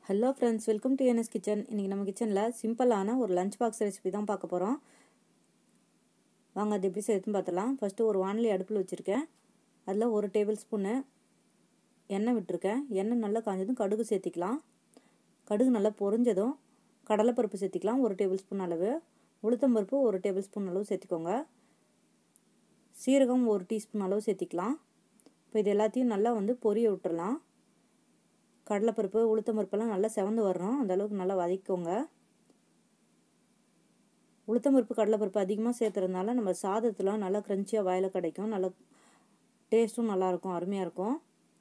hello friends welcome to NS kitchen இன்றைக்கி நம்ம கிச்சனில் சிம்பிளான ஒரு லஞ்ச் பாக்ஸ் ரெசிபி தான் பார்க்க போகிறோம் வாங்க அது எப்படி செய்யுதுன்னு பார்த்துலாம் ஃபஸ்ட்டு ஒரு வானலி அடுப்பில் வச்சுருக்கேன் அதில் ஒரு டேபிள் ஸ்பூனு எண்ணெய் விட்டுருக்கேன் எண்ணெய் நல்லா காஞ்சதும் கடுகு சேர்த்திக்கலாம் கடுகு நல்லா பொரிஞ்சதும் கடலைப்பருப்பு சேர்த்திக்கலாம் ஒரு டேபிள் ஸ்பூன் அளவு உளுத்தம்பருப்பு ஒரு டேபிள் ஸ்பூன் அளவு சேர்த்திக்கோங்க சீரகம் ஒரு டீஸ்பூன் அளவு சேர்த்திக்கலாம் இப்போ இது எல்லாத்தையும் நல்லா வந்து பொரிய விட்டுறலாம் கடலைப்பருப்பு உளுத்தம்பருப்பெல்லாம் நல்லா செவந்து வரணும் அந்த அளவுக்கு நல்லா வதக்கிக்கோங்க உளுத்தம்பருப்பு கடலைப்பருப்பு அதிகமாக சேர்த்துறதுனால நம்ம சாதத்தில் நல்லா க்ரன்ச்சியாக வாயில் கிடைக்கும் நல்லா டேஸ்ட்டும் நல்லாயிருக்கும் அருமையாக இருக்கும்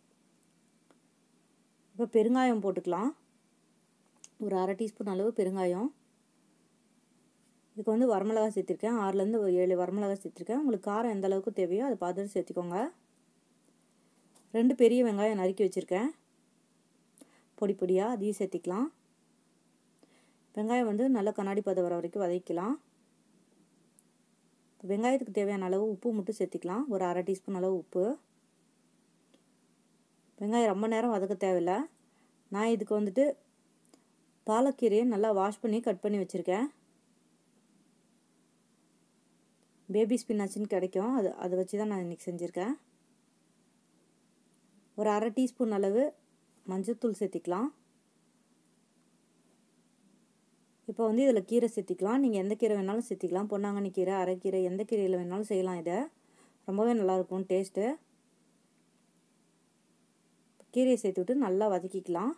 இப்போ பெருங்காயம் போட்டுக்கலாம் ஒரு அரை டீஸ்பூன் அளவு பெருங்காயம் இதுக்கு வந்து வரமிளகா சேர்த்துருக்கேன் ஆறுலேருந்து ஒரு ஏழு வரமிளகா சேர்த்துருக்கேன் உங்களுக்கு காரம் எந்த அளவுக்கு தேவையோ அதை பார்த்துட்டு சேர்த்துக்கோங்க ரெண்டு பெரிய வெங்காயம் நறுக்கி வச்சுருக்கேன் பொடி பொடியாக அதையும் சேர்த்திக்கலாம் வெங்காயம் வந்து நல்லா கண்ணாடி பதம் வர வரைக்கும் வதக்கலாம் வெங்காயத்துக்கு தேவையான அளவு உப்பு மட்டும் சேர்த்திக்கலாம் ஒரு அரை டீஸ்பூன் அளவு உப்பு வெங்காயம் ரொம்ப நேரம் வதக்க தேவையில்லை நான் இதுக்கு வந்துட்டு பாலக்கீரையை நல்லா வாஷ் பண்ணி கட் பண்ணி வச்சுருக்கேன் பேபி ஸ்பின்னாச்சுன்னு கிடைக்கும் அது அதை வச்சு தான் நான் இன்றைக்கி செஞ்சுருக்கேன் ஒரு அரை டீஸ்பூன் அளவு மஞ்சத்தூள் சேர்த்திக்கலாம் இப்போ வந்து இதில் கீரை சேர்த்திக்கலாம் நீங்கள் எந்த கீரை வேணாலும் சேர்த்திக்கலாம் பொன்னாங்கண்ணி கீரை அரைக்கீரை எந்த கீரையில் வேணாலும் செய்யலாம் இதை ரொம்பவே நல்லாயிருக்கும் டேஸ்ட்டு கீரையை சேர்த்துவிட்டு நல்லா வதக்கிக்கலாம்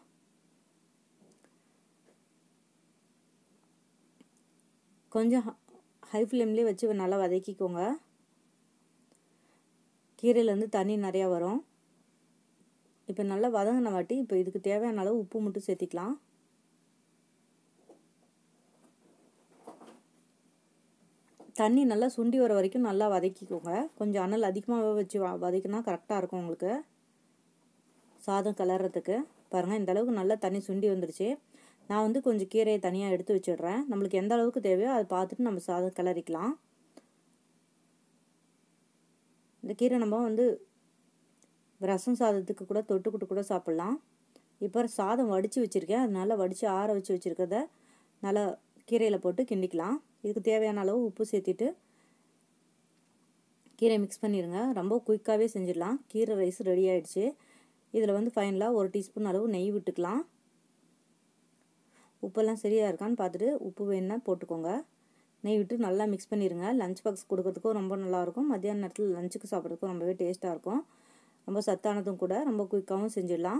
கொஞ்சம் ஹை ஃப்ளேம்லேயே வச்சு நல்லா வதக்கிக்கோங்க கீரையிலேருந்து தண்ணி நிறையா வரும் இப்போ நல்லா வதங்கின வாட்டி இப்போ இதுக்கு தேவையான அளவு உப்பு மட்டும் சேர்த்திக்கலாம் தண்ணி நல்லா சுண்டி வர வரைக்கும் நல்லா வதக்கிக்கோங்க கொஞ்சம் அனல் அதிகமாக வச்சு வதக்கினா கரெக்டாக இருக்கும் உங்களுக்கு சாதம் கிளறதுக்கு பாருங்கள் இந்த அளவுக்கு நல்லா தண்ணி சுண்டி வந்துடுச்சு நான் வந்து கொஞ்சம் கீரையை தனியாக எடுத்து வச்சிடுறேன் நம்மளுக்கு எந்த அளவுக்கு தேவையோ அதை பார்த்துட்டு நம்ம சாதம் கிளறிக்கலாம் இந்த கீரை நம்ம வந்து ரசம் சாதத்துக்கு கூட தொட்டுக்கிட்டு கூட சாப்பிட்லாம் இப்போ சாதம் வடித்து வச்சுருக்கேன் அது நல்லா வடித்து ஆற வச்சு வச்சுருக்கிறத நல்லா கீரையில் போட்டு கிண்டிக்கலாம் இதுக்கு தேவையான அளவு உப்பு சேர்த்திட்டு கீரை மிக்ஸ் பண்ணிடுங்க ரொம்ப குயிக்காகவே செஞ்சிடலாம் கீரை ரைஸ் ரெடி ஆகிடுச்சு இதில் வந்து ஃபைனலாக ஒரு டீஸ்பூன் அளவு நெய் விட்டுக்கலாம் உப்பெல்லாம் சரியாக இருக்கான்னு பார்த்துட்டு உப்பு வேணுன்னா போட்டுக்கோங்க நெய் விட்டு நல்லா மிக்ஸ் பண்ணிடுங்க லஞ்ச் பாக்ஸ் கொடுக்கறதுக்கும் ரொம்ப நல்லாயிருக்கும் மத்தியான நேரத்தில் லஞ்சுக்கு சாப்பிட்றதுக்கும் ரொம்பவே டேஸ்ட்டாக இருக்கும் ரொம்ப சத்தானதும் கூட ரொம்ப குயிக்காகவும் செஞ்சிடலாம்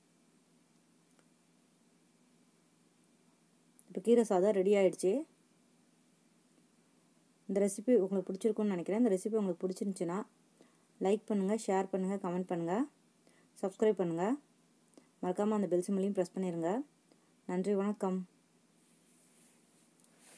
இப்போ கீரை சாதம் ரெடி ஆகிடுச்சு இந்த ரெசிபி உங்களுக்கு பிடிச்சிருக்குன்னு நினைக்கிறேன் இந்த ரெசிபி உங்களுக்கு பிடிச்சிருந்துச்சின்னா லைக் பண்ணுங்கள் ஷேர் பண்ணுங்கள் கமெண்ட் பண்ணுங்கள் சப்ஸ்கிரைப் பண்ணுங்கள் மறக்காமல் அந்த பெல் சிம்லையும் ப்ரெஸ் பண்ணிடுங்க நன்றி வணக்கம்